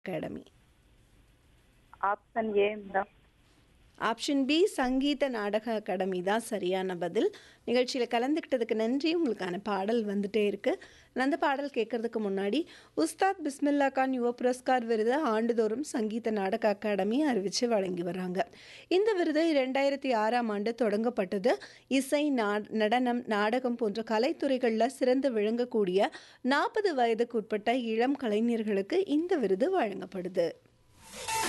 academy option A madam option B Sangeet Natak academy தான் சரியான பதில் நிகழ்ச்சியில் கலந்துக்கிட்டதுக்கு நன்றி உங்களுக்கான பாடல் வந்துட்டே இருக்கு நான் அந்த பாடல் கேட்கறதுக்கு முன்னாடி உஸ்தாத் பிஸ்மில்லா கான் யுவ புரஸ்கார் விருது ஆண்டுதோறும் சங்கீத நாடக அகாடமி அறிவித்து வழங்கி வராங்க இந்த விருது இரண்டாயிரத்தி ஆறாம் ஆண்டு தொடங்கப்பட்டது இசை நா நடனம் நாடகம் போன்ற கலைத்துறைகளில் சிறந்து விளங்கக்கூடிய நாற்பது வயதுக்கு உட்பட்ட இளம் கலைஞர்களுக்கு இந்த விருது வழங்கப்படுது